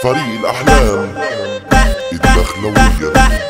فريق الأحلام الدخلوية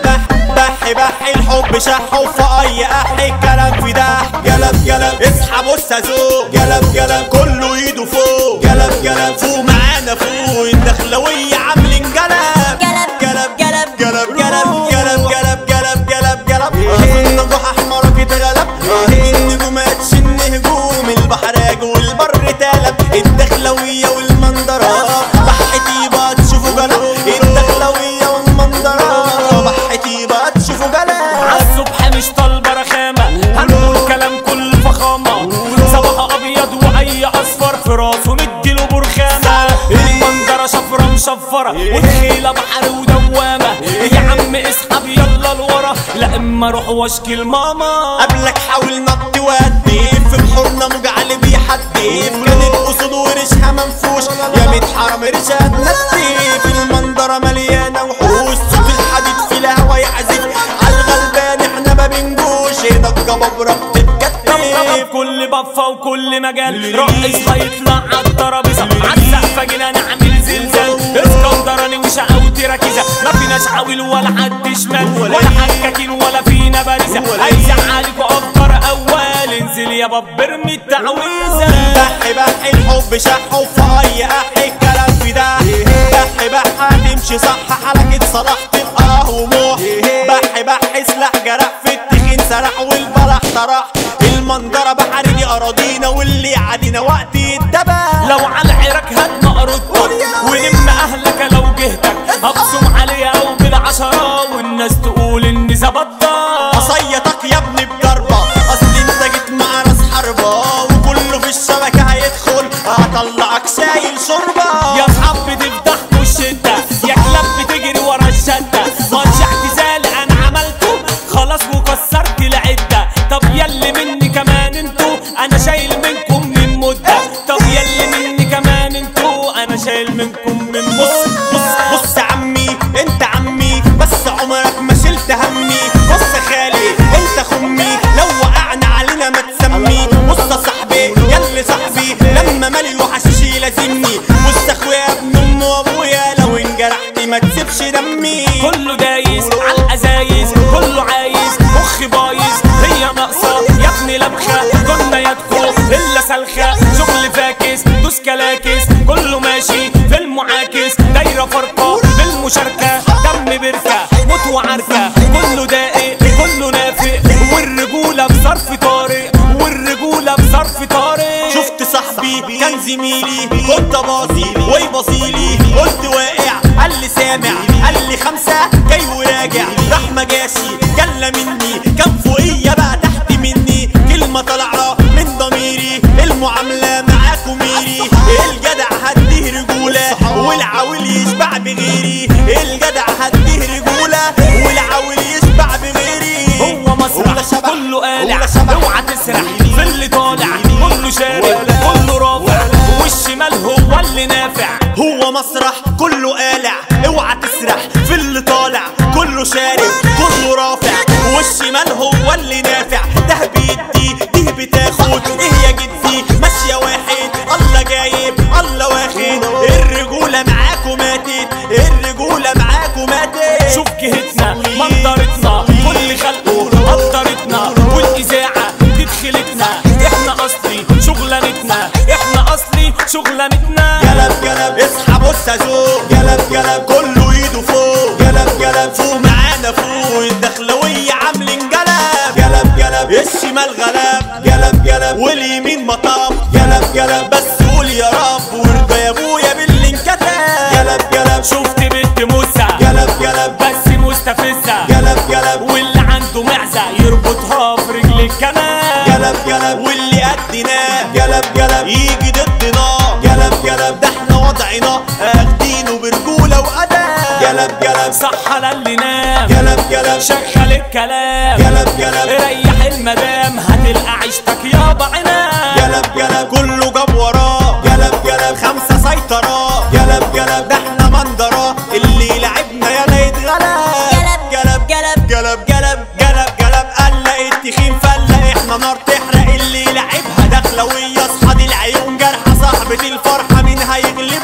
بحي بحي الحب شح وفي اي احي الكلام في ده قلب قلب اسحب والسازوق قلب قلب كله ايده فوق قلب قلب فوق معانا فوق الدخلوية عاملين قلب قلب قلب قلب قلب قلب قلب قلب قلب قلب قلب النجوح احمرك اتغلب النجومات شن هجوم البحر هاج والبر تالب الدخلوية والمنظرة بحتي بقى تشوفوا قلب الدخلوية والمنظرة بحتي بقى تشوفوا قلب عالصبح مش طالبة رخامة هنقول كلام كل فخامة صباح أبيض وأي أصفر في راسه مديله برخامة المنظرة شفرة مشفرة والخيلة بحر ودوامة يا عم اسحب يلا لورا لا إما أروح واشكي لماما قبلك حاول ما بتودي في بحورنا مجعل بيحدف كانت اسود وريشها منفوش يا ميت حرام ريشها تنسي في المنظرة مليانة وحوش صوت الحديد في الهوا يعزف عالغلبان احنا ما بنجوش هنا الجبابرة طب بتتكتف كل بفة وكل مجال رئيس هيطلع عالترابيزة عالسقفة جينا نعمل زلزال اسكندراني وشقاوتي ركيزة ما فيناش عويل ولا حد شمال ولا حكاكين ولا فينا بارزة هيزعلكوا أفكار أول انزل يا باب ارمي التعويذة بحي بحي الحب شح وفي اي احي الكلام في ده بحي بحي تمشي صح حركة صلاح تبقى وموح بحي بحي سلاح جرح في التخين سرح والبلح طرح المنظرة بحر دي اراضينا واللي عادينا وقت الدبا لو على العراك هات مقرضتك ولم أهلك لو جهتك هبصم عليها أو بالعشرة والناس تقول إني ظبطتك اصيطك يا ابني بضربة اصل انت جيت مع راس حربة وكله في الشبكة هيدخل هطلعك شايل شوربة يا اصحاب بتفضحكوا الشدة يا كلاب بتجري ورا الشدة ماتش اعتزال انا عملته خلاص وكسرت العدة طب يلي مني كمان انتو انا شايل منكم من مدة طب يلي مني كمان انتو انا شايل منكم من بص مدة بص بص عمي انت عمي بس عمرك ما شلت همي بص خالي انت خمي لو وقعنا علينا ما تسمي بص يا صاحبي يلي صاحبي لما مالي وحشيش يلازمني بص اخويا ابن ام وابويا لو انجرحت ما تسيبش دمي كله دايس على الازايز كله عايز مخي بايظ هي ناقصه يا ابني لبخه كنا يدخل الا سلخه شغل فاكس دوس كلاكس كله ماشي في المعاكس دايره فرقه بالمشاركه دم بركه موت وعركه كله داقق كله نافق والرجوله بصرف طارق والرجوله بصرف طارق شفت صاحبي كان زميلي كنت باصي ويبصيلي قلت واقع قال لي سامع قال لي خمسة جاي وراجع راح ما جاشي جلة مني كان فوقيا بقى تحت مني كلمة طالعة من ضميري المعاملة معاكم ميري الجدع هديه رجولة والعاول يشبع بغيري الجدع هديه رجولة والعاول يشبع بغيري هو مسرح ولا شبح كله قالع ولا شبح اوعى تسرح في اللي طالع كله شارب كله رافع والشمال هو اللي نافع هو مسرح كله قالع اوعى تسرح في اللي طالع كله شارب كله رافع والشمال هو اللي نافع ده بيدي دي بتاخد ايه يا جدي ماشية واحد الله جايب الله واخد الرجولة معاكو ماتت الرجولة معاكو ماتت شوف جهتنا منظرتنا كل خلقه قدرتنا والاذاعه تدخلتنا احنا اصلي شغلانتنا احنا اصلي شغلانتنا قلب قلب اسحب السازوق قلب قلب كله ايده فوق قلب قلب فوق معانا فوق الدخلوية عاملين قلب قلب قلب الشمال غلب قلب قلب واليمين مطاب قلب قلب بس قول يا رب وارضى يا ابويا باللي انكتب قلب قلب شفت بنت موسى قلب قلب بس مستفزه قلب قلب واللي عنده معزه يربطها في رجل الكنال قلب قلب واللي قدنا قلب قلب يجي ضدنا قلب قلب ده احنا وضعنا اخدينه برجولة وأدب قلب قلب صح على اللي نام قلب قلب شغل الكلام قلب قلب ريح المدام هتلقى عيشتك يابا عنام قلب قلب كله جاب وراه قلب قلب خمسة سيطرة قلب قلب ده احنا منظرة اللي لعبنا يلا يتغلب قلب قلب قلب قلب قلب قلب قلب قلق التخين فلق احنا نار تحرق اللي لعبها دخلوية اصحى دي العيون جرحى صاحبة الفرحة مين هيغلبها الش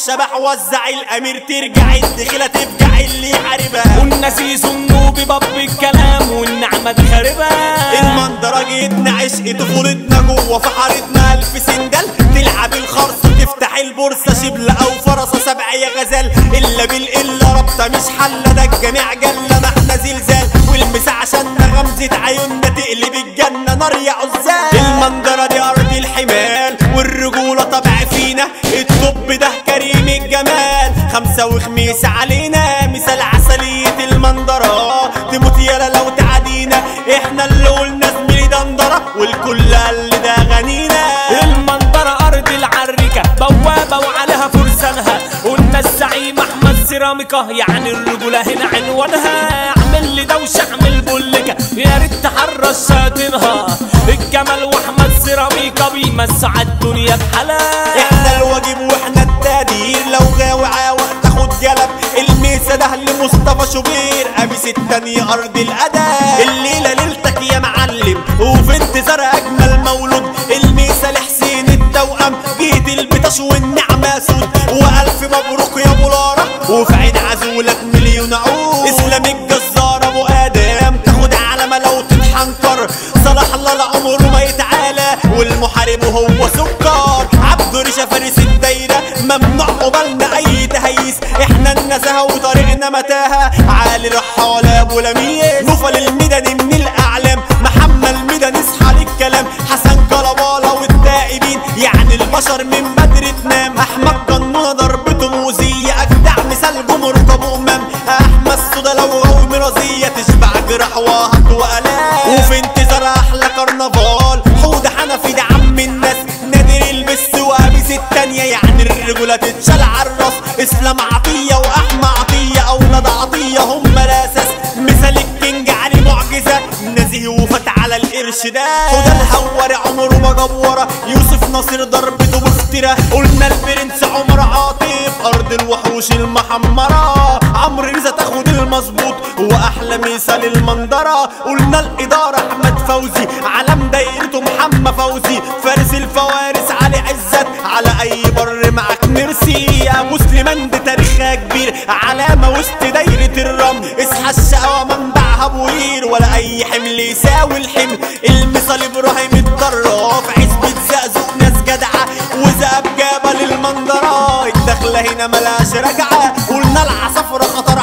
الشبح وزع الامير ترجع الدخيلة تفجع اللي يحاربها قلنا سيسو النوبي باب الكلام والنعمة دي خاربة المنظرة جيتنا عشق طفولتنا جوه في حارتنا الف سندل تلعب الخرص تفتح البورصة شبل او فرصة سبع يا غزال الا بالقلة رابطة مش حلة ده الجميع جلة ما احنا زلزال والمسا عشان غمزة عيوننا تقلب الجنة نار يا عزال المنظرة دي ارض الحمال والرجولة طبع فينا الطب ده كريم الجمال خمسة وخميس علينا مثال عسلية المنظرة تموت يالا لو تعدينا احنا اللي قلنا زميلي دندرة والكل قال لي ده غنينا المنظرة أرض العريكة بوابة وعليها فرسانها قلنا الزعيم أحمد سيراميكا يعني الرجولة هنا عنوانها اعمل لي دوشة اعمل بولكة يا ريت تحرش شاطنها الجمال وأحمد سيراميكا بيمسع الدنيا بحالها احنا الواجب واحنا التقدير لو غاوي عاوق تاخد جلب الميسة ده لمصطفى شوبير قميص التانية ارض الادب الليلة ليلتك يا معلم وفي انتظار اجمل مولود الميسة لحسين التوأم جيت البطش والنعمة سود والف مبروك يا ابو لارا وفي عين عزولك مليون عود اسلام الجزار ابو ادم تاخد علامة لو تتحنكر صلاح الله لعمره ما يتعالى والمحارب هو سكر عبد ريشة فارس الدايرة ممنوع قبالنا اي تهيس احنا النزاهة وطريقنا متاهة عالي رحال ابو لميس نوفل المدني من الاعلام محمد المدني اصحى للكلام حسن كلبالة والتائبين يعني البشر من بدر تنام احمد قنونة ضربته موزية اجدع مثال جمهور ابو امام احمد صدى لو غوي مرازية تشبع جراح وهط والام وفي انتظار احلى كرنفال حوض حنفي ده عم الناس نادر البس وقابيس التانية يعني الرجولة تتشال عالراس اسلام عطية واحمى عطية اولاد عطية هم الاساس مثال الكينج علي معجزة نزيه وفات على القرش ده خد الهور عمره ما جبورة يوسف ناصر ضربته بافتراء قلنا البرنس عمر عاطف ارض الوحوش المحمرة عمرو رزا تاخد المظبوط واحلى مثال المنظرة قلنا الادارة احمد فوزي علم دايرته محمد فوزي فارس الفوارس علي عزت على اي بر معاك ميرسي يا مسلمان دي تاريخها كبير علامة وسط دايرة الرمل اصحى الشقوى منبعها بوير ولا اي حمل يساوي الحمل المثال ابراهيم الدراف عزبة زقزق ناس جدعة وزقب جبل المنظرة الدخلة هنا ملاش رجعة قلنا العصافرة خطر